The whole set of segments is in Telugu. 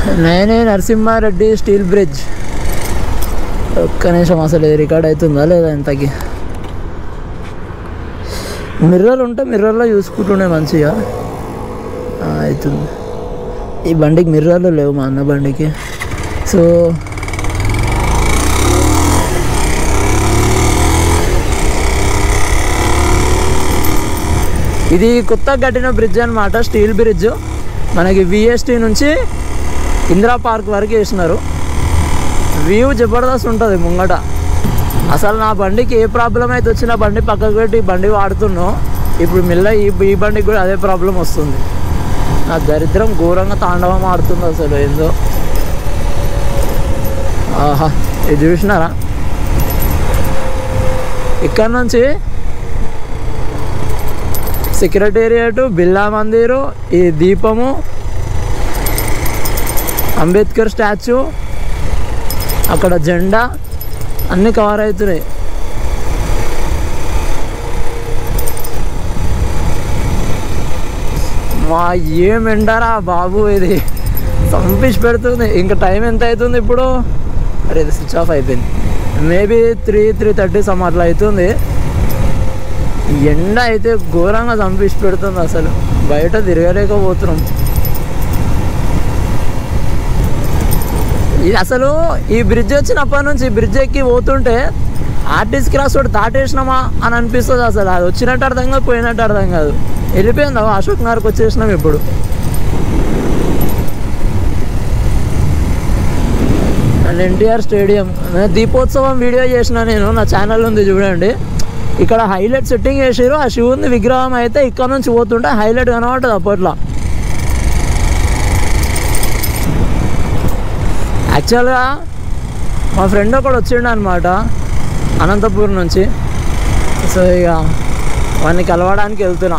నేనే నరసింహారెడ్డి స్టీల్ బ్రిడ్జ్ ఒక్క నిమిషం అసలు ఇది రికార్డ్ అవుతుందా లేదా ఇంతకి మిర్రర్ ఉంటే మిర్రర్లో చూసుకుంటుండే మంచిగా ఆ, అవుతుంది ఈ బండికి మిర్రర్లు లేవు మా అన్న బండికి సో ఇది కొత్తగా కట్టిన బ్రిడ్జ్ అనమాట స్టీల్ బ్రిడ్జ్ మనకి విఎస్టీ నుంచి ఇందిరా పార్క్ వరకు వేసినారు వ్యూ జబర్దస్త్ ఉంటుంది ముంగట అసలు నా బండికి ఏ ప్రాబ్లం అయితే వచ్చినా బండి పక్కకు పెట్టి ఈ బండి వాడుతున్నావు ఇప్పుడు మెల్ల ఈ ఈ బండికి కూడా అదే ప్రాబ్లం వస్తుంది నా దరిద్రం ఘోరంగా తాండవం ఆడుతుంది అసలు ఏందో ఆహా ఇది చూసినారా ఇక్కడ నుంచి సెక్రటేరియట్ బిర్లా మందిరు ఈ దీపము అంబేద్కర్ స్టాచ్యూ అక్కడ జెండా అన్నీ కవర్ అవుతున్నాయి మా ఏం ఎండారా బాబు ఇది చంపించి పెడుతుంది ఇంకా టైం ఎంత అవుతుంది ఇప్పుడు అరే ఇది స్విచ్ ఆఫ్ అయిపోయింది maybe three three thirty some అట్లా అవుతుంది ఎండ అయితే ఘోరంగా చంపించి పెడుతుంది అసలు బయట తిరగలేకపోతున్నాం ఇది అసలు ఈ బ్రిడ్జ్ వచ్చినప్పటి నుంచి ఈ బ్రిడ్జ్ ఎక్కి పోతుంటే ఆర్టిస్ట్ క్రాస్ రోడ్ దాటేసినామా అని అనిపిస్తుంది అసలు అది వచ్చినట్టు అర్థం కాదు పోయినట్టు అర్థం కాదు వెళ్ళిపోయిందా అశోక్ నగర్కి వచ్చేసినాం ఇప్పుడు అండ్ ఎన్టీఆర్ స్టేడియం నేను దీపోత్సవం వీడియో చేసిన నేను నా ఛానల్ ఉంది చూడండి ఇక్కడ హైలైట్ సెట్టింగ్ చేసారు ఆ శివుని విగ్రహం అయితే ఇక్కడ నుంచి పోతుంటే హైలైట్ కనబడుతుంది అప్పట్లో యాక్చువల్గా మా ఫ్రెండ్ ఒకడు వచ్చిండు అనమాట అనంతపూర్ నుంచి సో ఇక వాడిని కలవడానికి వెళ్తున్నా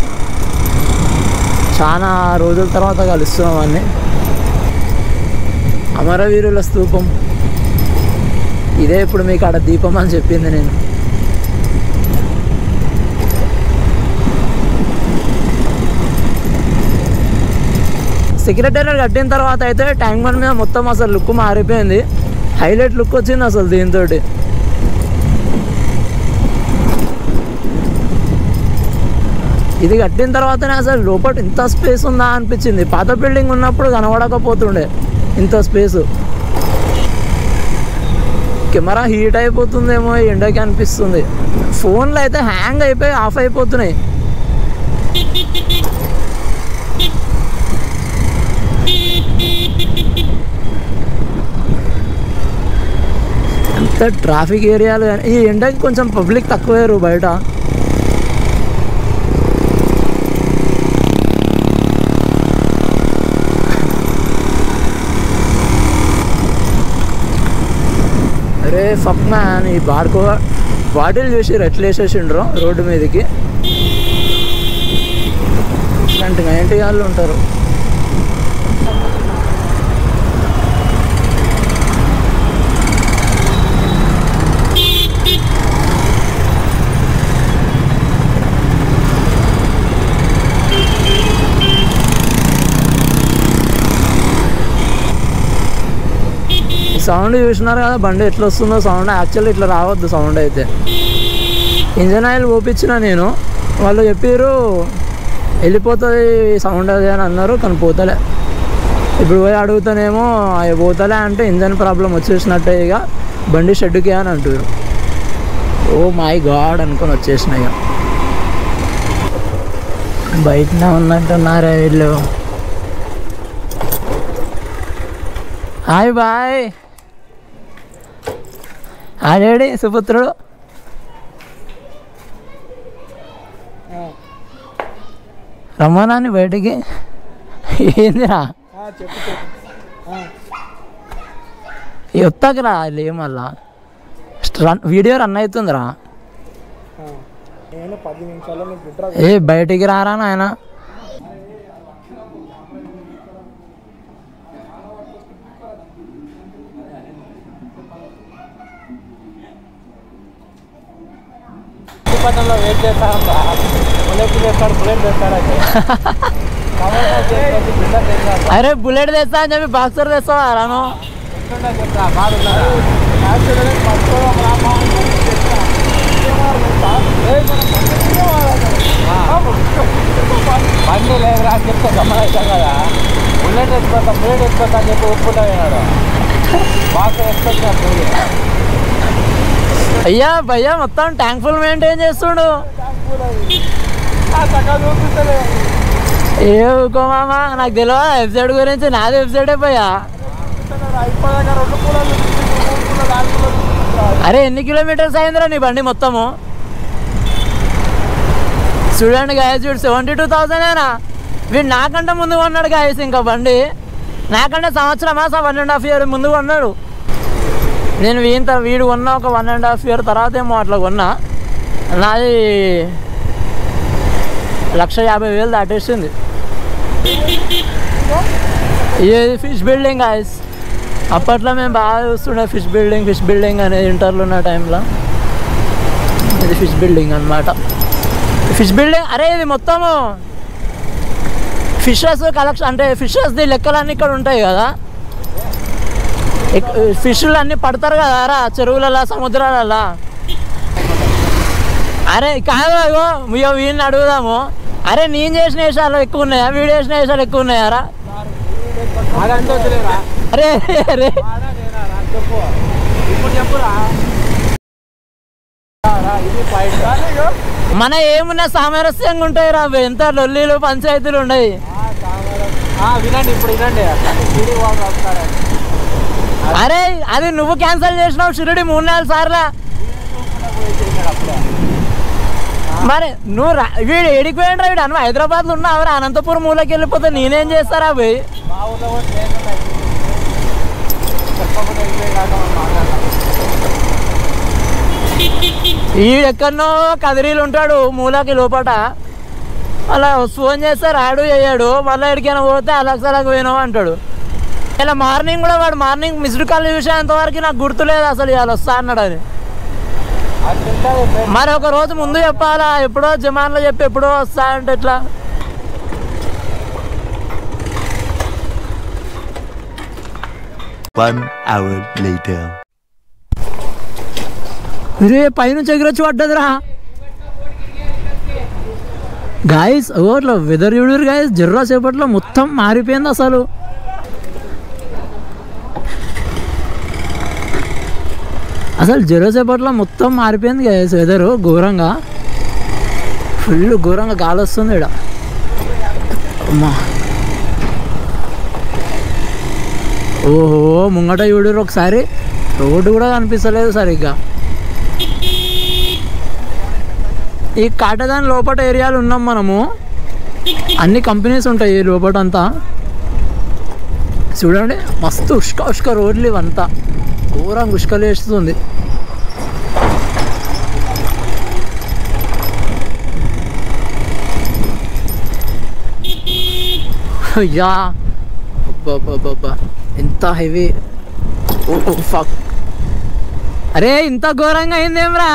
చాలా రోజుల తర్వాత కలుస్తున్నాం వాడిని అమరవీరుల స్తూపం ఇదే ఇప్పుడు మీకు ఆడ దీపం అని చెప్పింది నేను సెక్రటరీ కట్టిన తర్వాత అయితే ట్యాంక్ బండ్ మీద మొత్తం అసలు లుక్ మారిపోయింది హైలైట్ లుక్ వచ్చింది అసలు దీంతో ఇది కట్టిన తర్వాతనే అసలు లోపల ఇంత స్పేస్ ఉందా అనిపించింది పాత బిల్డింగ్ ఉన్నప్పుడు కనబడకపోతుండే ఇంత స్పేస్ కెమెరా హీట్ అయిపోతుందేమో ఈ ఎండకి అనిపిస్తుంది ఫోన్లు అయితే హ్యాంగ్ అయిపోయి ఆఫ్ అయిపోతున్నాయి అంత ట్రాఫిక్ ఏరియాలు కానీ ఈ ఎండకి కొంచెం పబ్లిక్ తక్కువయ్యారు బయట అరే ఫక్ మ్యాన్ ఈ బార్కో బాటిల్ చూసి ఎట్లా వేసేసిండ్రు రోడ్డు మీదకి ఇట్లాంటి నైంటీ వాళ్ళు ఉంటారు ఈ సౌండ్ చూసినారు కదా బండి ఎట్లా వస్తుందో సౌండ్ యాక్చువల్లీ ఇట్లా రావద్దు సౌండ్ అయితే ఇంజన్ ఆయిల్ పోపించిన నేను వాళ్ళు చెప్పారు వెళ్ళిపోతుంది సౌండ్ అది అని అన్నారు కానీ పోతలే ఇప్పుడు పోయి అడుగుతానేమో అవి పోతలే అంటే ఇంజన్ ప్రాబ్లం వచ్చేసినట్టే ఇక బండి షెడ్డుకి అని అంటారు ఓ మై గాడ్ అనుకొని వచ్చేసిన ఇక బయటనే ఉన్నట్టున్నారా వీళ్ళు హాయ్ బాయ్ ఆడేడి సుపుత్రుడు రమ్మనాని బయటికి ఏందిరా ఎత్తకరా లేమల్లా రన్ వీడియో రన్ అవుతుందిరా నేను పది నిమిషాల్లో నీకు విడ్రా ఏ బయటికి రారా నాయన పట్టణంలో వెయిట్ చేస్తాను బుల్లెట్ చేస్తాడు బుల్లెట్ చేస్తాడు అయితే అరే బుల్లెట్ తెస్తా అని చెప్పి బాక్సర్ తెస్తావా రాను బండి లేదురా అని చెప్తే గమనించాం కదా బుల్లెట్ ఎత్తుకోతా బుల్లెట్ ఎత్తుకోతా అని చెప్పి ఒప్పుకుంటా విన్నాడు బాగా ఎత్తుకొచ్చా అయ్యా భయ్యా మొత్తం ట్యాంక్ ఫుల్ మెయింటైన్ చేస్తుడు ఏ ఊకో మామ నాకు తెలియదు వెబ్సైట్ గురించి నాది వెబ్సైటే పోయా అరే ఎన్ని కిలోమీటర్స్ అయిందిరా నీ బండి మొత్తము చూడండి గాయస్ చూడు సెవెంటీ టూ థౌసండేనా వీడు నాకంటే ముందు కొన్నాడు గాయస్ ఇంకా బండి నాకంటే సంవత్సరమా వన్ అండ్ హాఫ్ ఇయర్ ముందు కొన్నాడు నేను వీంత వీడు కొన్న ఒక వన్ అండ్ హాఫ్ ఇయర్ తర్వాత ఏమో అట్లా కొన్నా నాది లక్ష యాభై వేలు దాటేసింది ఇది ఫిష్ బిల్డింగ్ గాయస్ అప్పట్లో మేము బాగా చూస్తుండే ఫిష్ బిల్డింగ్ ఫిష్ బిల్డింగ్ అనేది ఇంటర్లో ఉన్న టైంలో ఇది ఫిష్ బిల్డింగ్ అన్నమాట ఫిష్ బిల్డింగ్ అరే ఇది మొత్తము ఫిషెస్ కలెక్షన్ అంటే ఫిషెస్ది లెక్కలన్నీ ఇక్కడ ఉంటాయి కదా ఫిష్లు అన్నీ పడతారు కదా రా చెరువులలో సముద్రాలలో అరే కాదు అగో ఇగో వీడిని అడుగుదాము అరే నేను చేసిన వేషాలు ఎక్కువ ఉన్నాయా వీడు చేసిన వేషాలు ఎక్కువ ఉన్నాయా రా అదంతా వదిలేరా అరే అరే వాడా నేనా రా చెప్పు ఇప్పుడు చెప్పురా రా, ఇది ఫైట్ మన ఏమున్నా సామరస్యంగా ఉంటాయి రా అవి. ఎంత లొల్లీలు పంచాయతీలు ఉన్నాయి వినండి ఇప్పుడు వినండి సిడి వాళ్ళు వస్తారండి అరే అది నువ్వు క్యాన్సిల్ చేసినావు షిరిడి మూడు నాలుగు సార్లా మరి నువ్వు రా వీడు ఎడిపోయాడు వీడు అను హైదరాబాద్లో ఉన్నావు రా అనంతపురం మూలకి వెళ్ళిపోతే నేనేం చేస్తారా పోయి మా ఊళ్ళో కూడా నేను ఉన్నాయి. చెప్పకుండా వెళ్ళిపోయి కాక మనం మాట్లాడతాం వీడెక్కడనో కదిరీలు ఉంటాడు మూలకి లోపట అలా ఫోన్ చేస్తే రాడు అయ్యాడు మళ్ళీ ఎడికైనా పోతే అలక్స్ అలాగ పోయినావు అంటాడు ఇలా మార్నింగ్ కూడా వాడు మార్నింగ్ మిస్డ్ కాల్ చూసేంత వరకు నాకు గుర్తులేదు అసలు ఇవాళ వస్తా అన్నాడు అని అది తింటాది ఫ్రెండ్. మరి ఒక రోజు ముందు చెప్పాలా ఎప్పుడో జమాన్లో చెప్పి ఎప్పుడో వస్తా అంటే ఎట్లా One hour later. రే పైనుంచి ఎగిరొచ్చి పడ్డదిరా గాయస్ ఓట్ల వెదర్ చూడరు గాయస్ జర్రా సేపట్లో మొత్తం మారిపోయింది అసలు అసలు జర్రా సేపట్లో మొత్తం మారిపోయింది గాయస్ వెదర్ ఘోరంగా ఫుల్ ఘోరంగా గాలి వస్తుంది ఇక్కడ అమ్మా ఓహో ముంగట చూడరు ఒకసారి రోడ్డు కూడా కనిపిస్తలేదు సరిగ్గా ఈ కాటదాని లోపల ఏరియాలు ఉన్నాం మనము అన్ని కంపెనీస్ ఉంటాయి ఈ లోపల అంతా చూడండి మస్తు ఉష్క ఉష్క రోడ్లు ఇవంతా ఘోరంగా ఉష్కలేస్తుంది అయ్యా అబ్బా ఎంత హెవీ ఓ ఫక్ అరే ఇంత ఘోరంగా అయిందేమ్రా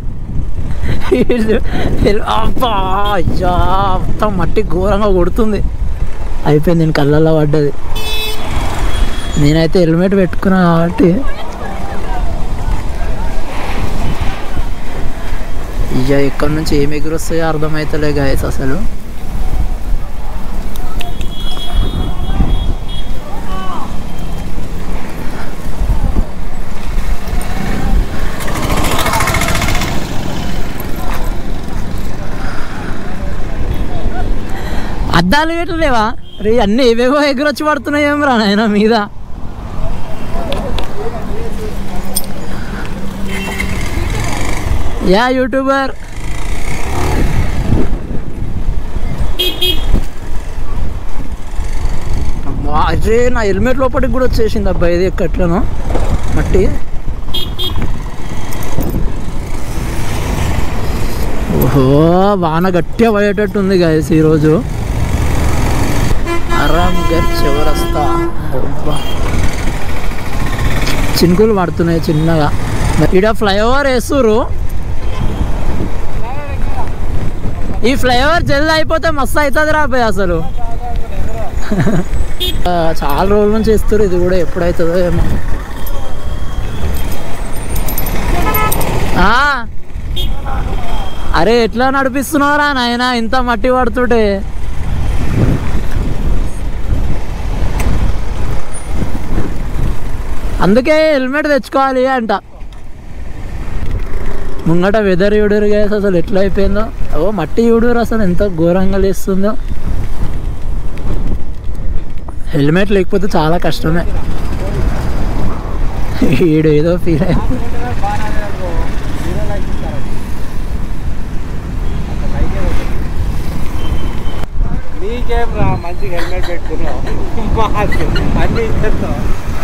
అబ్బా అయ్యా మొత్తం మట్టి ఘోరంగా కొడుతుంది అయిపోయింది నేను కళ్ళల్లో పడ్డది నేనైతే హెల్మెట్ పెట్టుకున్నా కాబట్టి ఇక ఎక్కడి నుంచి ఏం ఎగురొస్తాయో అర్థమవుతలే గాయస్ అసలు అద్దాలు పెట్టలేవా రే అన్నీ ఏవేవో ఎగురొచ్చి పడుతున్నాయి ఏం రా నాయన మీద యా యూట్యూబర్ అమ్మా, అరే నా హెల్మెట్ లోపలికి కూడా వచ్చేసింది అబ్బా ఇది ఎక్కట్లను మట్టి ఓహో వాన గట్టిగా పడేటట్టు ఉంది గాయస్ ఈరోజు ఆరాంగర్ చివరస్తా అబ్బా. చినుకులు పడుతున్నాయి చిన్నగా ఇక్కడ ఫ్లైఓవర్ వేస్తురు ఈ ఫ్లైఓవర్ జల్ది అయిపోతే మస్తు అవుతుంది రాబోయ్ అసలు ఆ, చాలా రోజుల నుంచి ఇస్తారు ఇది కూడా ఎప్పుడవుతుందో ఏమో ఆ, అరే ఎట్లా నడిపిస్తున్నావురా నాయన ఇంత మట్టి పడుతుంటే అందుకే హెల్మెట్ తెచ్చుకోవాలి అంట ముంగట వెదర్ యూడర్ గ్యాస్ అసలు ఎట్లా అయిపోయిందో ఓ మట్టి యూడర్ అసలు ఎంత ఘోరంగా లేస్తుందో హెల్మెట్ లేకపోతే చాలా కష్టమే ఈడు ఏదో ఫీల్ అయ్యి నీకేం రా మంచిగా హెల్మెట్ పెట్టుకున్నావు మాకు అన్ని ఇచ్చేస్తావు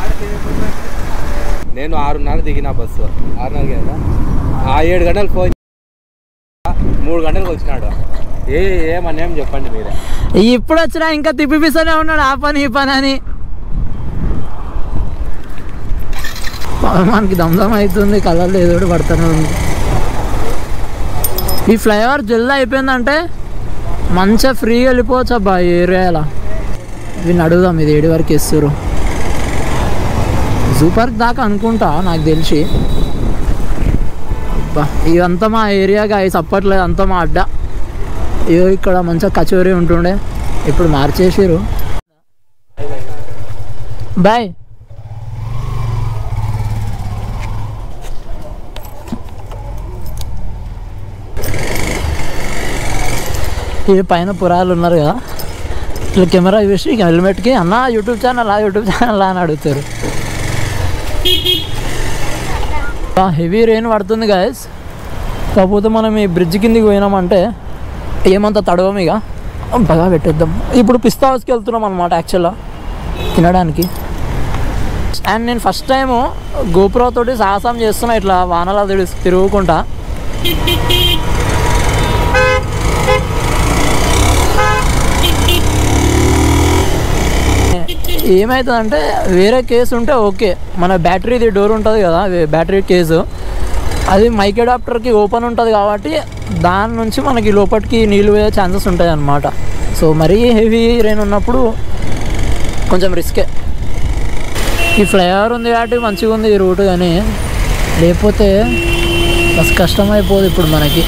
నేను ఆరున్నర దిగిన బస్సు ఆరున్నర కదా ఆ ఏడు గంటలకు ఫోన్ మూడు గంటలకు వచ్చినాడు ఏ ఏమని ఏం చెప్పండి మీరే ఇప్పుడు వచ్చినా ఇంకా తిప్పిపిస్తూనే ఉన్నాడు ఆ పని ఈ పని అని పాపం మనకి దమ్దం అవుతుంది కలర్లు ఏదో ఒకటి పడుతూనే ఉంది ఈ ఫ్లైఓవర్ జల్ది అయిపోయిందంటే మంచిగా ఫ్రీగా వెళ్ళిపోవచ్చు అబ్బా ఈ ఏరియాలో వీడిని అడుగుదాం ఇది ఏడు వరకు ఇస్తారు జూ పార్క్ దాకా అనుకుంటా నాకు తెలిసి అబ్బా ఇదంతా మా ఏరియాగా అయి సప్పట్లేదు అంతా మా అడ్డ ఇయో ఇక్కడ మంచిగా కచోరీ ఉంటుండే ఇప్పుడు మార్చేసిరు బాయ్ ఈ పైన పురాలు ఉన్నారు కదా ఇట్లా కెమెరా చూసి ఇక హెల్మెట్కి అన్న యూట్యూబ్ ఛానల్ ఆ యూట్యూబ్ ఛానల్ అని అడుగుతారు హెవీ రెయిన్ పడుతుంది గాయస్ కాకపోతే మనం ఈ బ్రిడ్జ్ కిందికి పోయినామంటే ఏమంత తడవం ఇక బాగా పెట్టేద్దాం ఇప్పుడు పిస్తా హౌస్కి వెళ్తున్నాం అనమాట యాక్చువల్గా తినడానికి అండ్ నేను ఫస్ట్ టైము గోపురా తోటి సాహసం చేస్తున్నా ఇట్లా వానలా తిరుగు తిరుగుకుంటా ఏమవుతుందంటే వేరే కేసు ఉంటే ఓకే మన బ్యాటరీది డోర్ ఉంటుంది కదా వే- బ్యాటరీ కేసు అది మైక్ అడాప్టర్కి ఓపెన్ ఉంటుంది కాబట్టి దాని నుంచి మనకి లోపలికి నీళ్ళు పోయే ఛాన్సెస్ ఉంటాయి అన్నమాట సో మరీ హెవీ రెయిన్ ఉన్నప్పుడు కొంచెం రిస్కే ఈ ఫ్లైఓవర్ ఉంది కాబట్టి మంచిగా ఉంది ఈ రూట్ కానీ లేకపోతే బస్ కష్టమైపోదు ఇప్పుడు మనకి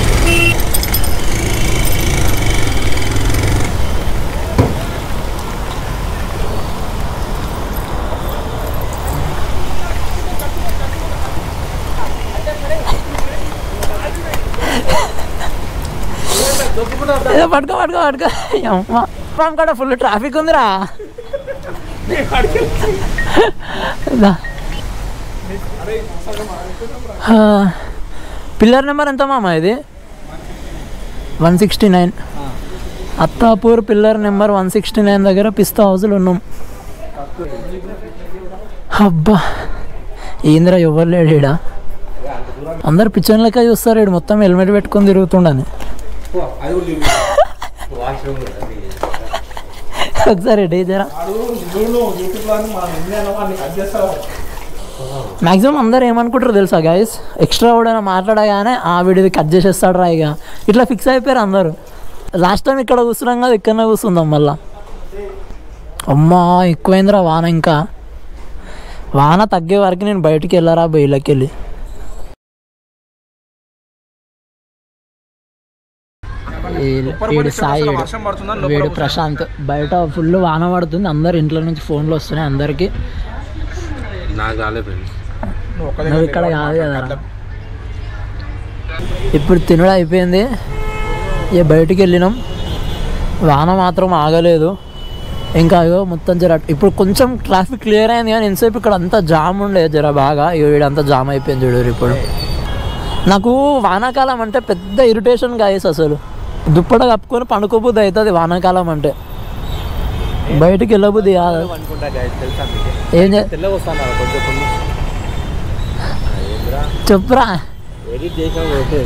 ఏదో పట్టుకో పట్టుకో పట్టుకో అమ్మ అమ్మ కాడ ఫుల్ ట్రాఫిక్ ఉందిరా దా. ఆ, పిల్లర్ నెంబర్ ఎంత మామ ఇది one sixty nine Attapur pillar number one sixty nine దగ్గర పిస్తా హౌస్లు ఉన్నాం అబ్బా ఏందిరా ఎవరు లేడు ఈడ అందరు పిచ్చర్ లెక్క చూస్తారు ఈడు మొత్తం హెల్మెట్ పెట్టుకొని తిరుగుతుండని ఒకసారి డేజరా మ్యాక్సిమం అందరు ఏమనుకుంటారు తెలుసా గైస్ ఎక్స్ట్రా కూడా మాట్లాడగానే ఆ వీడిది కట్ చేసేస్తాడు రా ఇక ఇట్లా ఫిక్స్ అయిపోయారు అందరూ లాస్ట్ టైం ఇక్కడ కూర్చున్నాం కదా ఇక్కడనే కూర్చుందాం మళ్ళా అమ్మా ఎక్కువైందిరా వాన ఇంకా వాన తగ్గే వరకు నేను బయటికి వెళ్ళారా బయలకి వెళ్ళి ఈ- వీడు సాయి వీడు. వర్షం పడుతుందని వీడు ప్రశాంత్ బయట ఫుల్ వాన పడుతుంది అందరు ఇంట్లో నుంచి ఫోన్లు వస్తున్నాయి అందరికి నాకు రాలే ఫ్రెండ్స్ నువ్వు ఇక్కడ కాదు కదరా ఇప్పుడు తినడం అయిపోయింది ఇక బయటికి వెళ్ళినాం వాన మాత్రం ఆగలేదు ఇంకా అయ్యో మొత్తం జర ఇప్పుడు కొంచెం ట్రాఫిక్ క్లియర్ అయింది కానీ ఎంతసేపు ఇక్కడ అంతా జామ్ ఉండే జర బాగా ఇక వీడంతా జామ్ అయిపోయింది చూడు ఇప్పుడు నాకు వానాకాలం అంటే పెద్ద ఇరిటేషన్ గాయస్ అసలు దుప్పట కప్పుకొని పండుకోబుద్ది అవుతుంది వానాకాలం అంటే బయటికి వెళ్ళబుద్ది కాదు అనుకుంటా guys, తెలుసా మీకు? ఏం చే తెల్లగా వస్తాను కొంచెం కొన్ని చెప్పురా ఎడిట్ చేసిన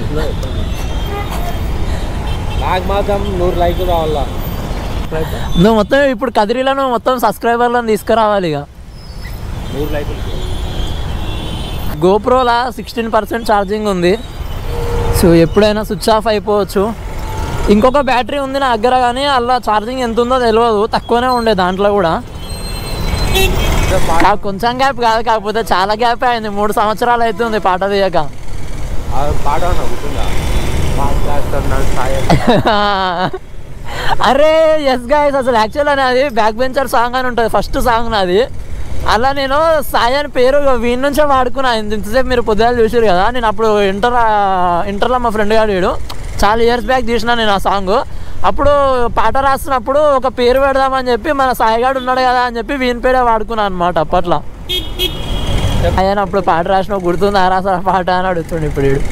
నాకు మాత్రం నూరు లైక్ కావాలా నువ్వు మొత్తం ఇప్పుడు కదిరిలో నువ్వు మొత్తం సబ్స్క్రైబర్లను తీసుకురావాలి ఇక నూరు లైకులు గోప్రోలా సిక్స్టీన్ పర్సెంట్ ఛార్జింగ్ ఉంది సో ఎప్పుడైనా స్విచ్ ఆఫ్ అయిపోవచ్చు ఇంకొక బ్యాటరీ ఉంది నా దగ్గర కానీ అలా ఛార్జింగ్ ఎంత ఉందో తెలియదు తక్కువనే ఉండే దాంట్లో కూడా కా- కొంచెం గ్యాప్ కాదు కాకపోతే చాలా గ్యాప్ అయింది మూడు సంవత్సరాలు అవుతుంది పాట తీయక ఆ పాట ఉన్నా గుర్తుందా మాట్లాడుతున్నాడు సాయి అరే ఎస్ గాయస్ అసలు యాక్చువల్ అని అది బ్యాక్ బెంచర్ సాంగ్ అని ఉంటుంది ఫస్ట్ సాంగ్ నాది అలా నేను సాయి అని పేరు వీడి నుంచే వాడుకున్నా ఇంత- ఇంతసేపు మీరు పొద్దుగా చూసారు కదా నేను అప్పుడు ఇంటర్ ఇంటర్లో మా ఫ్రెండ్ గారు వీడు చాలా ఇయర్స్ బ్యాక్ తీసిన నేను ఆ సాంగ్ అప్పుడు పాట రాస్తున్నప్పుడు ఒక పేరు పెడదామని చెప్పి మన సాయిగాడు ఉన్నాడు కదా అని చెప్పి వీని పేరే వాడుకున్నాను అనమాట అప్పట్లో ఆయన అప్పుడు పాట రాసిన గుర్తుంది ఆ రాసిన పాట అని అడుగుతుండే ఇప్పుడు వీడు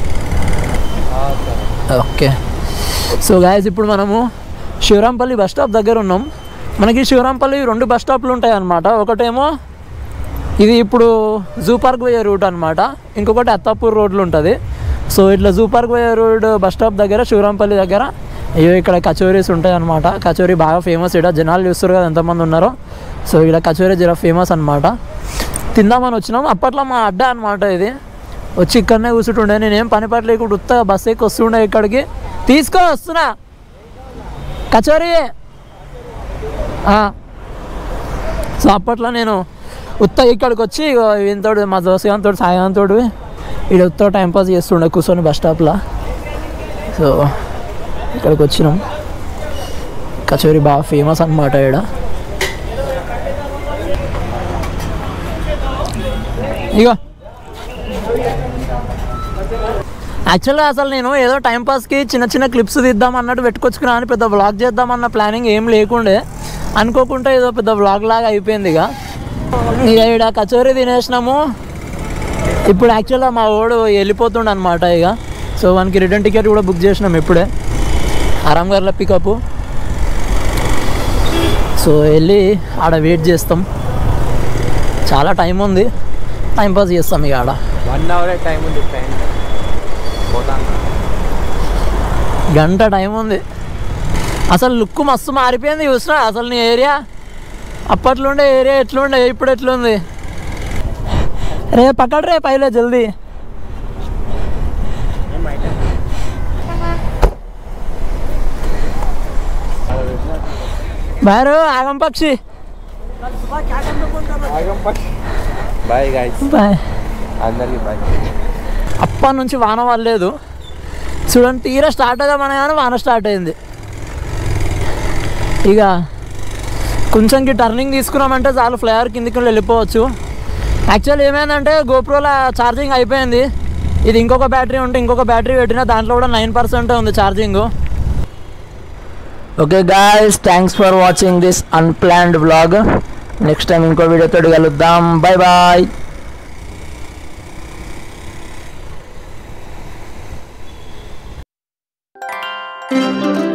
ఓకే సో గాయస్ ఇప్పుడు మనము శివరాంపల్లి బస్ స్టాప్ దగ్గర ఉన్నాం మనకి శివరాంపల్లి రెండు బస్ స్టాప్లు ఉంటాయి అన్నమాట ఒకటేమో ఇది ఇప్పుడు జూ పార్క్ పోయే రూట్ అనమాట ఇంకొకటి అత్తాపూర్ రోడ్లు ఉంటుంది సో ఇట్లా జూ పార్క్ పోయే రోడ్ బస్ స్టాప్ దగ్గర శివరాంపల్లి దగ్గర అయ్యో ఇక్కడ కచోరీస్ ఉంటాయి అనమాట కచోరీ బాగా ఫేమస్ ఇక్కడ జనాలు చూస్తారు కదా ఎంతమంది ఉన్నారో సో ఇక్కడ కచోరీ జర ఫేమస్ అనమాట తిందామని వచ్చినాం అప్పట్లో మా అడ్డా అనమాట ఇది వచ్చి ఇక్కడనే కూర్చుంటుండే నేనేం పని పాట లేకుండా ఉత్తగా బస్ ఎక్కి వస్తుండే ఇక్కడికి తీసుకో వస్తున్నా కచోరీ ఆ. సో అప్పట్లో నేను ఉత్త ఇక్కడికి వచ్చి ఇగో ఈయనతోడు మా దోసగాంతోడు సాయంతోడు ఇక్కడ ఉత్త టైంపాస్ చేస్తుండే కూర్చొని బస్ స్టాప్లో సో ఇక్కడికి వచ్చినాం కచోరీ బాగా ఫేమస్ అనమాట ఇక్కడ ఇగో యాక్చువల్గా అసలు నేను ఏదో టైంపాస్కి చిన్న చిన్న క్లిప్స్ తీద్దాం అన్నట్టు పెట్టుకొచ్చుకున్నా అని పెద్ద వ్లాగ్ చేద్దామన్న ప్లానింగ్ ఏం లేకుండే అనుకోకుండా ఏదో పెద్ద వ్లాగ్ లాగా అయిపోయింది ఇక ఇక ఇక్కడ కచోరీ తినేసినాము ఇప్పుడు యాక్చువల్గా మా వాడు వెళ్ళిపోతుండ అనమాట ఇక సో వానికి రిటర్న్ టికెట్ కూడా బుక్ చేసినాం ఇప్పుడే ఆరామ్ గారిలో పికప్ సో వెళ్ళి ఆడ వెయిట్ చేస్తాం చాలా టైం ఉంది టైం పాస్ చేస్తాం ఇక ఆడ వన్ అవరే టైం ఉంది ట్రైన్ పోతాను గంట టైం ఉంది అసలు లుక్ మస్తు మారిపోయింది చూసినా అసలు నీ ఏరియా అప్పట్లుండే ఏరియా ఎట్లుండే ఇప్పుడు ఎట్లుంది రే పక్కన రే పైలే జల్దీ బారు ఆగం పక్షి బాయ్ గాయస్ బాయ్ అందరికి బాయ్ అప్పటి నుంచి వాన పడలేదు చూడండి తీరా స్టార్ట్ అవుదామని కానీ వాన స్టార్ట్ అయింది ఇక కొంచెంకి టర్నింగ్ తీసుకున్నామంటే చాలు ఫ్లైఓవర్ కిందికి వెళ్ళిపోవచ్చు యాక్చువల్ ఏమైందంటే గోప్రోలో ఛార్జింగ్ అయిపోయింది ఇది ఇంకొక బ్యాటరీ ఉంటే ఇంకొక బ్యాటరీ పెట్టినా దాంట్లో కూడా నైన్ పర్సెంట్ ఉంది charging okay guys thanks for watching this unplanned vlog next time ఇంకో వీడియోతో కలుద్దాం బాయ్ బాయ్ thank you